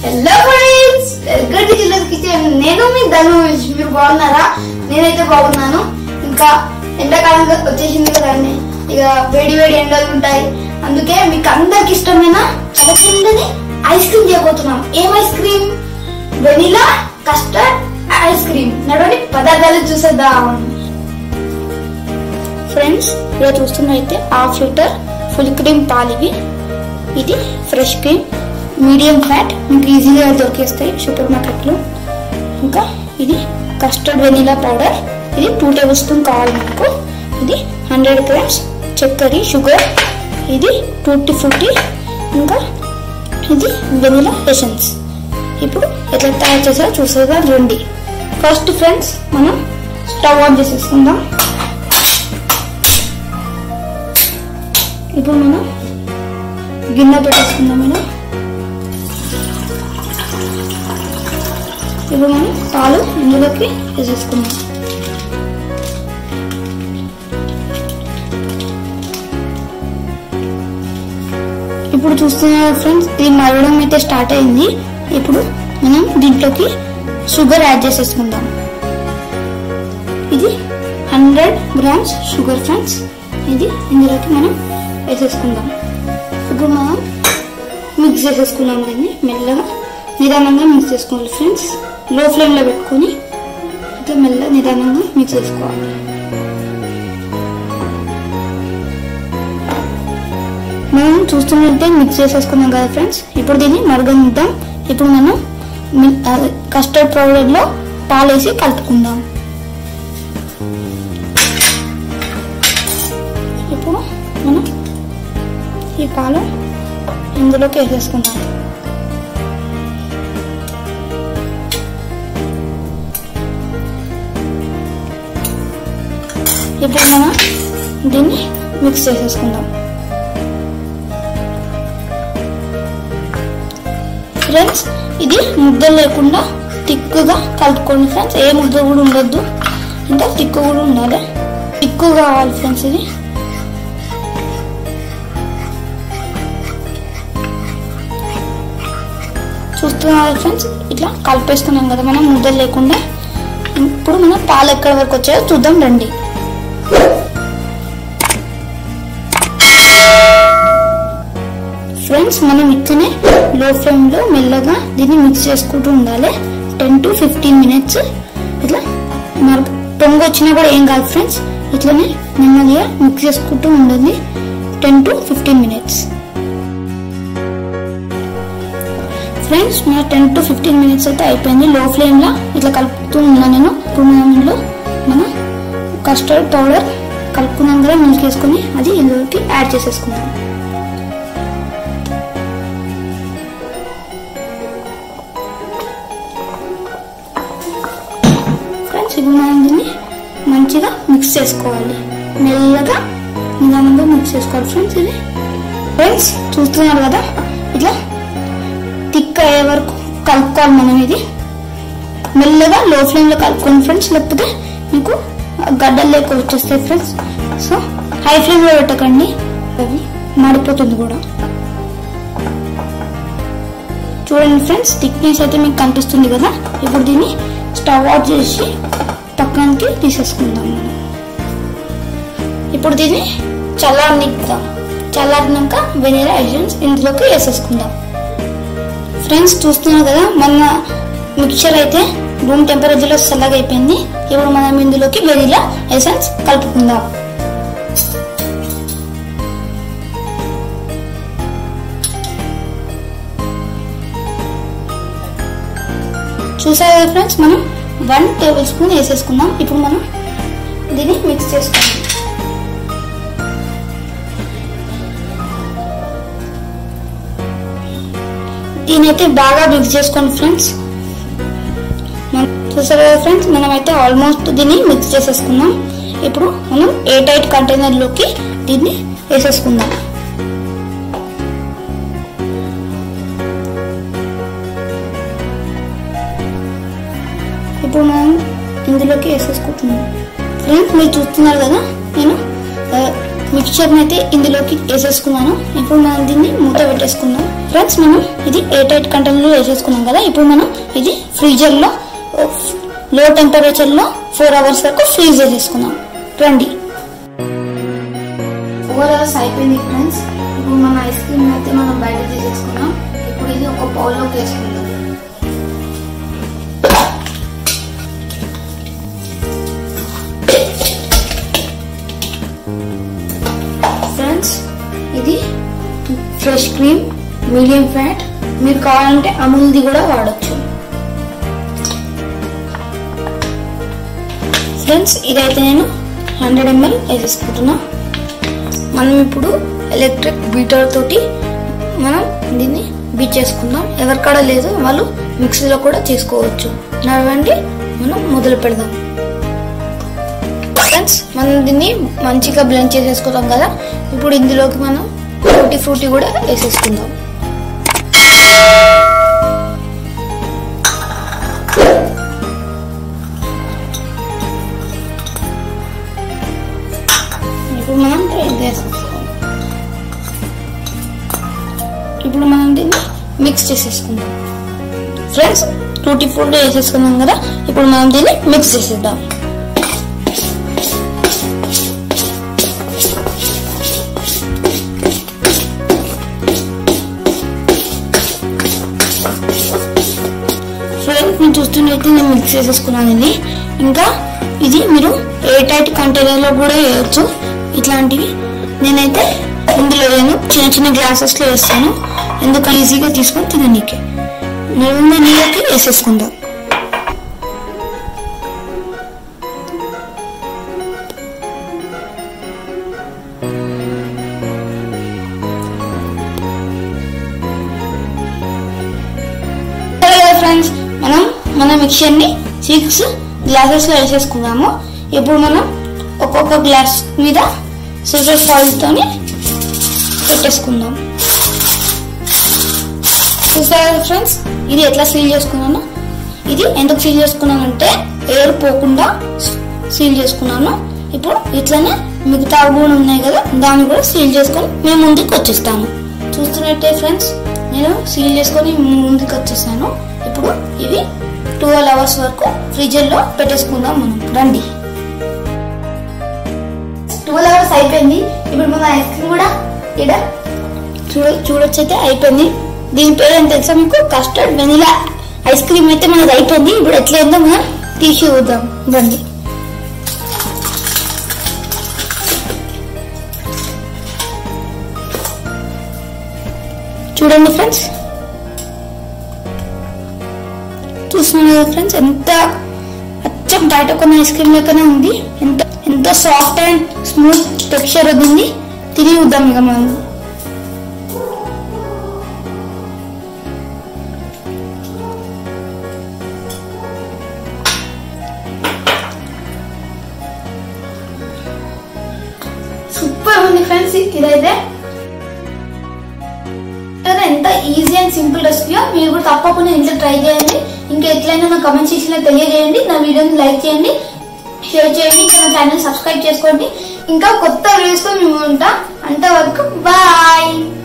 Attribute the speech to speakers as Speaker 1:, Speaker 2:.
Speaker 1: hello friends welcome to జిల్లస్ kitchen నేను మీ ధనుష్ మీరు బాగున్నారా నేనైతే బాగున్నాను ఇంకా ఎండాకాలం వచ్చేసింది కదండి ఇక వేడి వేడి ఎండలు ఉంటాయి అందుకే మీకు అందరికి ఇష్టమైన చల్లచిందని ఐస్ క్రీమ్ చేయబోతున్నాం ఏం ice cream vanilla custard ice cream నడవని పదార్థాలు చూసేద్దాం ఫ్రెండ్స్ ఇలా చూస్తున్నైతే హాఫ్ లీటర్ ఫుల్ క్రీమ్ పాలివి ఇది ఫ్రెష్ క్రీమ్ మీడియం ఫ్యాట్ మీకు ఈజీగా దొరికేస్తాయి సూపర్ మార్కెట్లో ఇంకా ఇది కస్టర్డ్ వెనిలా పౌడర్ ఇది టూ టేబుల్ స్పూన్ కావాలి మనకు ఇది హండ్రెడ్ గ్రామ్స్ చక్కెర షుగర్ ఇది టూటీ ఫ్రూటీ ఇంకా ఇది వెనిలా ఎసెన్స్ ఇప్పుడు ఎట్లా తయారు చేసారో చూసేదా రండి ఫస్ట్ ఫ్రెండ్స్ మనం స్టవ్ ఆన్ చేసేసుకుందాం ఇప్పుడు మనం గిన్నె పెట్టేసుకుందాం మనం ఇప్పుడు మనం పాలు ఇందులోకి వేసేసుకుందాం ఇప్పుడు చూస్తున్నారు ఫ్రెండ్స్ ఇది మరగడం అయితే స్టార్ట్ అయింది ఇప్పుడు మనం దీంట్లోకి షుగర్ యాడ్ చేసేసుకుందాం ఇది హండ్రెడ్ గ్రామ్స్ షుగర్ ఫ్రెండ్స్ ఇది ఇందులోకి మనం వేసేసుకుందాం ఇప్పుడు మనం మిక్స్ చేసేసుకున్నాం దీన్ని మెల్లగా నిదానంగా మిక్స్ చేసుకోవాలి ఫ్రెండ్స్ లో ఫ్లేమ్లో పెట్టుకొని ఇట్లా మెల్లగా నిదానంగా మిక్స్ చేసుకోవాలి మనం చూస్తున్నట్టే మిక్స్ చేసేసుకున్నాం కదా ఫ్రెండ్స్ ఇప్పుడు దీన్ని మరగనిద్దాం ఇప్పుడు మనం కస్టర్డ్ పౌడర్లో పాలేసి కలుపుకుందాం ఇప్పుడు మనం ఈ పాలు ఇందులోకి వేసేసుకుందాం ఇప్పుడు మనం దీన్ని మిక్స్ చేసేసుకుందాం ఫ్రెండ్స్ ఇది ముద్ద లేకుండా తిక్కుగా కలుపుకోండి ఫ్రెండ్స్ ఏ ముద్ద కూడా ఉండొద్దు ఇంకా తిక్కు కూడా ఉండాలి తిక్కు కావాలి ఫ్రెండ్స్ ఇది చూస్తున్నారు ఫ్రెండ్స్ ఇట్లా కలిపేసుకున్నాం కదా మనం ముద్దలు లేకుండా ఇప్పుడు మనం పాలు ఎక్కడి వరకు వచ్చాయో చూద్దాం రండి ఫ్రెండ్స్ మనం ఇట్లనే లో ఫ్లేమ్ లో మెల్లగా దీన్ని మిక్స్ చేసుకుంటూ ఉండాలి టెన్ టు ఫిఫ్టీన్ మినిట్స్ ఇట్లా మరి పొంగు వచ్చినా కూడా ఏం కాదు ఫ్రెండ్స్ ఇట్లనే నెమ్మదిగా మిక్స్ చేసుకుంటూ ఉండండి ten to fifteen minutes friends నా టెన్ టు ఫిఫ్టీన్ మినిట్స్ అయితే అయిపోయింది లో ఫ్లేమ్ లో ఇట్లా కలుపుతూ ఉన్నా నేను ఇప్పుడు మనం ఇందులో మన కస్టర్డ్ పౌడర్ కలుపుకున్నాం కదా మిల్క్ వేసుకొని అది ఇందులోకి యాడ్ చేసేసుకుందాం ఫ్రెండ్స్ ఇప్పుడు మనం దీన్ని మంచిగా మిక్స్ చేసుకోవాలి మెల్లగా నిదానంగా మిక్స్ చేసుకోవాలి ఫ్రెండ్స్ ఇది ఫ్రెండ్స్ చూస్తున్నారు కదా ఇట్లా థిక్ అయ్యే వరకు కలుపుకోవాలి మనం ఇది మెల్లగా లో ఫ్లేమ్ లో కలుపుకోండి ఫ్రెండ్స్ లేకపోతే మీకు గడ్డలు లేక వచ్చేస్తాయి ఫ్రెండ్స్ సో హై ఫ్లేమ్ లో పెట్టకండి అది మాడిపోతుంది కూడా చూడండి ఫ్రెండ్స్ థిక్నెస్ అయితే మీకు కనిపిస్తుంది కదా ఇప్పుడు దీన్ని స్టవ్ ఆఫ్ చేసి పక్కనకి తీసేసుకుందాం మనం ఇప్పుడు దీన్ని చల్లారనిద్దాం చల్లారినాక వెనీలా ఎసెన్స్ ఇందులోకి వేసేసుకుందాం ఫ్రెండ్స్ చూస్తున్నారు కదా మన మిక్చర్ అయితే రూమ్ టెంపరేచర్లో చల్లగా అయిపోయింది ఇప్పుడు మనం ఇందులోకి వెనీలా ఎసెన్స్ కలుపుకుందాం చూసారు కదా ఫ్రెండ్స్ మనం వన్ టేబుల్ స్పూన్ వేసేసుకుందాం ఇప్పుడు మనం దీన్ని మిక్స్ చేసుకుందాం దీనైతే బాగా మిక్స్ చేసుకోండి ఫ్రెండ్స్ చూసారు కదా ఫ్రెండ్స్ మనమైతే ఆల్మోస్ట్ దీన్ని మిక్స్ చేసేసుకున్నాం ఇప్పుడు మనం ఏ టైట్ కంటైనర్లోకి దీన్ని వేసేసుకుందాం ఇప్పుడు మనం ఇందులోకి వేసేసుకుంటున్నాం ఫ్రెండ్స్ మీరు చూస్తున్నారు కదా నేను మిక్చర్ని అయితే ఇందులోకి వేసేసుకున్నాను ఇప్పుడు మనం దీన్ని మూత పెట్టేసుకుందాం ఫ్రెండ్స్ మనం ఇది ఎయిట్ ఎయిట్ కంటైనర్లో వేసేసుకున్నాం కదా ఇప్పుడు మనం ఇది ఫ్రీజర్లో లో టెంపరేచర్లో ఫోర్ అవర్స్ వరకు ఫ్రీజ్ చేసేసుకుందాం రండి ఫోర్ అవర్స్ అయిపోయింది ఫ్రెండ్స్ ఇప్పుడు మన ఐస్ క్రీమ్ అయితే మనం బయట తీసేసుకున్నాం ఇప్పుడు ఇది ఒక బౌల్లోకి వేసుకుందాం ఫ్రెండ్స్ ఇది ఫ్రెష్ క్రీమ్ మీడియం ఫ్యాట్ మీరు కావాలంటే అమూల్ది కూడా వాడచ్చు ఫ్రెండ్స్ ఇదైతే నేను హండ్రెడ్ ఎంఎల్ వేసేసుకుంటున్నా మనం ఇప్పుడు ఎలక్ట్రిక్ బీటర్ తోటి మనం దీన్ని బీట్ చేసుకుందాం ఎవరికాడ లేదు వాళ్ళు మిక్సీలో కూడా చేసుకోవచ్చు నడవండి మనం మొదలు పెడదాం ఫ్రెండ్స్ మనం దీన్ని మంచిగా బ్లెండ్ చేసేసుకుందాం కదా ఇప్పుడు ఇందులోకి మనం ఫ్రూటీ ఫ్రూటీ కూడా వేసేసుకుందాం ఇప్పుడు మనం ట్రైన్ చేసేసుకోవాలి ఇప్పుడు మనం దీన్ని మిక్స్ చేసేసుకుందాం ఫ్రెండ్స్ టూటీ ఫ్రూటీ వేసేసుకున్నాం కదా ఇప్పుడు మనం దీన్ని మిక్స్ చేసేద్దాం ఫ్రెండ్స్ నేను చూస్తున్నట్టు నేను మిక్స్ చేసేసుకున్నాను ఇది ఇంకా ఇది మీరు ఎయిర్ టైట్ కంటైనర్లో కూడా వేయచ్చు ఇట్లాంటివి నేనైతే ఇందులో వేయను చిన్న చిన్న గ్లాసెస్లో వేస్తాను ఎందుకు ఈజీగా తీసుకొని తిననీకే నేను నీళ్ళకి వేసేసుకుందాం ఫ్రెండ్స్ మనం మన మిక్చర్ని సిక్స్ గ్లాసెస్లో వేసేసుకున్నాము ఇప్పుడు మనం ఒక్కొక్క గ్లాస్ మీద సిల్వర్ ఫాయిల్తోని పెట్టేసుకుందాం చూసారా ఫ్రెండ్స్ ఇది ఎట్లా సీల్ చేసుకున్నాను ఇది ఎందుకు సీల్ చేసుకున్నానంటే ఎయిర్ పోకుండా సీల్ చేసుకున్నాను ఇప్పుడు ఇట్లనే మిగతా కూడా ఉన్నాయి కదా దాన్ని కూడా సీల్ చేసుకొని మేము ముందుకు వచ్చేస్తాను చూస్తున్నట్టే ఫ్రెండ్స్ నేను సీల్ చేసుకొని ముందుకు వచ్చేసాను ఇప్పుడు ఇవి ట్వెల్వ్ అవర్స్ వరకు ఫ్రిడ్జ్లో పెట్టేసుకుందాం మనం రండి ట్వెల్వ్ అవర్స్ అయిపోయింది ఇప్పుడు మన ఐస్ క్రీమ్ కూడా ఇక్కడ చూడ చూడొచ్చు అయితే అయిపోయింది దీని పేరు ఏం తెలుసా మీకు కస్టర్డ్ వెనిలా ఐస్ క్రీమ్ అయితే మనది అయిపోయింది ఇప్పుడు ఎట్లా ఉందో మనం తీసి చూద్దాం రండి చూడండి ఫ్రెండ్స్ చూస్తున్నాను కదా ఫ్రెండ్స్ ఎంత అచ్చం బయట కొన్న ఐస్ క్రీమ్ లెక్కనే ఉంది ఎంత ఎంత సాఫ్ట్ అండ్ స్మూత్ టెక్స్చర్ ఉంది తిని చూద్దాం ఇక మనం సూపర్ ఉంది ఫ్రెండ్స్ ఇదైతే కదా ఎంత ఈజీ అండ్ సింపుల్ రెసిపీ మీరు కూడా తప్పకుండా ఇంట్లో ట్రై చేయండి ఇంకా ఎట్లయినా నా కమెంట్ సెక్షన్ లో తెలియజేయండి నా వీడియోని లైక్ చేయండి షేర్ చేయండి ఇంకా నా ఛానల్ సబ్స్క్రైబ్ చేసుకోండి ఇంకా కొత్త వీడియోస్ మేము ఉంటాం అంతవరకు బాయ్